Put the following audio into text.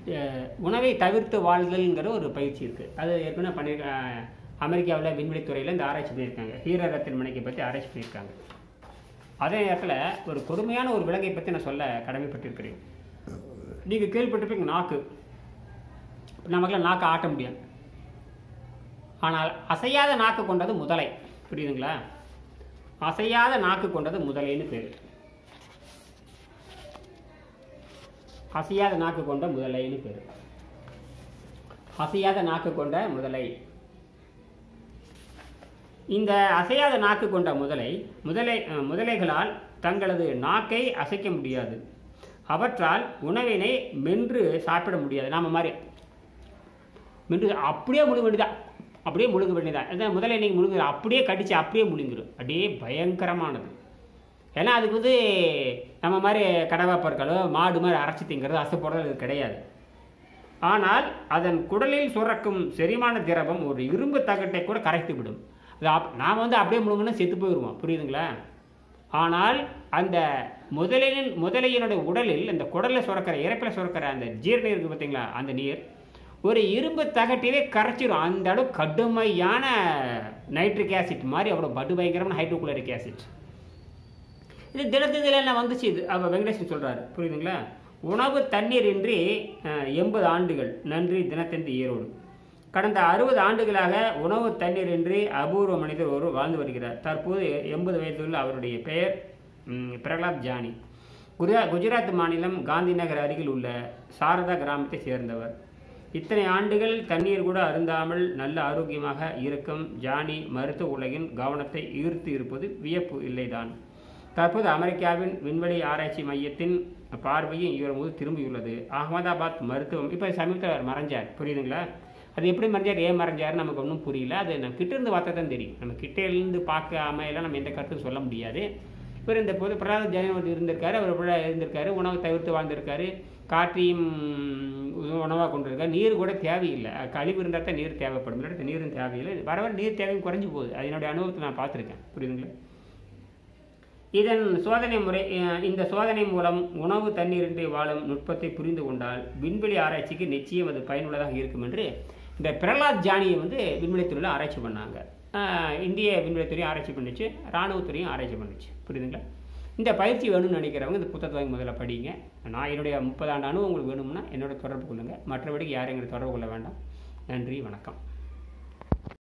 அஹ், உணவை தவிர்த்து வாழ்தல்ங்கிற ஒரு பயிற்சி இருக்குது அது ஏற்கனவே பண்ணியிருக்க அமெரிக்காவில் விண்வெளித்துறையில் இந்த ஆராய்ச்சி பண்ணியிருக்காங்க ஹீரரத்தின் மணிக்கை பற்றி ஆராய்ச்சி பண்ணியிருக்காங்க அதே நேரத்தில் ஒரு கொடுமையான ஒரு விலங்கை பற்றி நான் சொல்ல கடமைப்பட்டிருக்கிறேன் நீங்கள் கேள்விப்பட்டிருப்பீங்க நாக்கு நமக்குலாம் நாக்கை ஆட்ட முடியாது ஆனால் அசையாத நாக்கு கொண்டது முதலை புரியுதுங்களா அசையாத நாக்கு கொண்டது முதலைன்னு பேர் அசையாத நாக்கு கொண்ட முதலைன்னு பேர் அசையாத நாக்கு கொண்ட முதலை இந்த அசையாத நாக்கு கொண்ட முதலை முதலை அஹ், முதலைகளால் தங்களது நாக்கை அசைக்க முடியாது அவற்றால் உணவினை மென்று சாப்பிட முடியாது நாம மாதிரி மென்று அப்படியே முழுங்க வேண்டியதா அப்படியே முழுங்க வேண்டியதா அதான் முதல்ல நீங்கள் முழுங்குற அப்படியே கடிச்சு அப்படியே முழுங்கிடும் அப்படியே பயங்கரமானது ஏன்னா அதுக்கு வந்து நம்ம மாதிரி கடவா பற்களோ மாடு மாதிரி அரைச்சி திங்கிறது அசை போடுறது அது கிடையாது ஆனால் அதன் குடலில் சுரக்கும் செரிமான திரவம் ஒரு இரும்பு தகட்டை கூட கரைத்து விடும் அது அப் நாம் வந்து அப்படியே முழுங்கினா செத்து போயிடுவோம் புரியுதுங்களா ஆனால் அந்த முதலையின் முதலையினுடைய உடலில் அந்த குடலில் சுரக்கிற இறப்பில் சுரக்கிற அந்த ஜீரணம் இருக்குது பார்த்தீங்களா அந்த நீர் ஒரு இரும்பு தகட்டிலே கரைச்சிடும் அந்த அளவு கடுமையான நைட்ரிக் ஆசிட் மாதிரி அவ்வளோ படு பயங்கரமான ஹைட்ரோகுளரிக் ஆசிட் இது தினத்தந்தில என்ன வந்துச்சு இது அவ வெங்கடேசன் சொல்றாரு புரியுதுங்களா உணவு தண்ணீர் இன்றி எண்பது ஆண்டுகள் நன்றி தினத்தந்தி ஈரோடு கடந்த அறுபது ஆண்டுகளாக உணவு தண்ணீர் இன்றி அபூர்வ மனிதர் ஒருவர் வாழ்ந்து வருகிறார் தற்போது எண்பது வயதுள்ள அவருடைய பெயர் ம், பிரகலாத் ஜானி குஜரா குஜராத் மாநிலம் காந்தி நகர் அருகில் உள்ள சாரதா கிராமத்தை சேர்ந்தவர் இத்தனை ஆண்டுகள் தண்ணீர் கூட அருந்தாமல் நல்ல ஆரோக்கியமாக இருக்கும் ஜானி மருத்துவ உலகின் கவனத்தை ஈர்த்து இருப்பது வியப்பு இல்லைதான் தற்போது அமெரிக்காவின் விண்வெளி ஆராய்ச்சி மையத்தின் பார்வையும் இவர் போது திரும்பியுள்ளது அகமதாபாத் மருத்துவம் இப்போ சமீபத்தில் அவர் மறைஞ்சார் புரியுதுங்களா அது எப்படி மறைஞ்சார் ஏன் மறைஞ்சார் நமக்கு ஒன்றும் புரியல அது நம்ம கிட்ட இருந்து பார்த்தா தான் தெரியும் நம்ம கிட்ட இருந்து பார்க்காம எல்லாம் நம்ம எந்த கருத்தும் சொல்ல முடியாது இவர் இந்த போது பிரகலாத் ஜெயவர்தன் இருந்திருக்காரு அவர் இப்படி இருந்திருக்காரு உணவை தவிர்த்து வாழ்ந்திருக்காரு காற்றையும் உணவாக கொண்டிருக்காரு நீர் கூட தேவையில்லை கழிவு இருந்தால் தான் நீர் தேவைப்படும் இல்லாட்டி நீரும் தேவையில்லை வர வர நீர் தேவையும் குறைஞ்சு போகுது அது என்னுடைய அனுபவத்தை நான் பார்த்துருக்கேன் புரியுதுங்களா இதன் சோதனை முறை அஹ், இந்த சோதனை மூலம் உணவு தண்ணீரின்றி வாழும் நுட்பத்தை புரிந்து கொண்டால் விண்வெளி ஆராய்ச்சிக்கு நிச்சயம் அது பயனுள்ளதாக இருக்கும் என்று இந்த பிரகலாத் ஜானியை வந்து விண்வெளித்துறையில் ஆராய்ச்சி பண்ணாங்க அஹ், இந்திய விண்வெளித்துறையும் ஆராய்ச்சி பண்ணுச்சு இராணுவத்துறையும் ஆராய்ச்சி பண்ணுச்சு புரியுதுங்களா இந்த பயிற்சி வேணும்னு நினைக்கிறவங்க இந்த புத்தகத்தை வாங்கி முதல்ல படிங்க நான் என்னுடைய முப்பதாண்டு அனுபவம் உங்களுக்கு வேணும்னா என்னோட தொடர்பு கொள்ளுங்கள் மற்றபடிக்கு யாரும் எங்களை தொடர்பு கொள்ள வேண்டாம் நன்றி வணக்கம்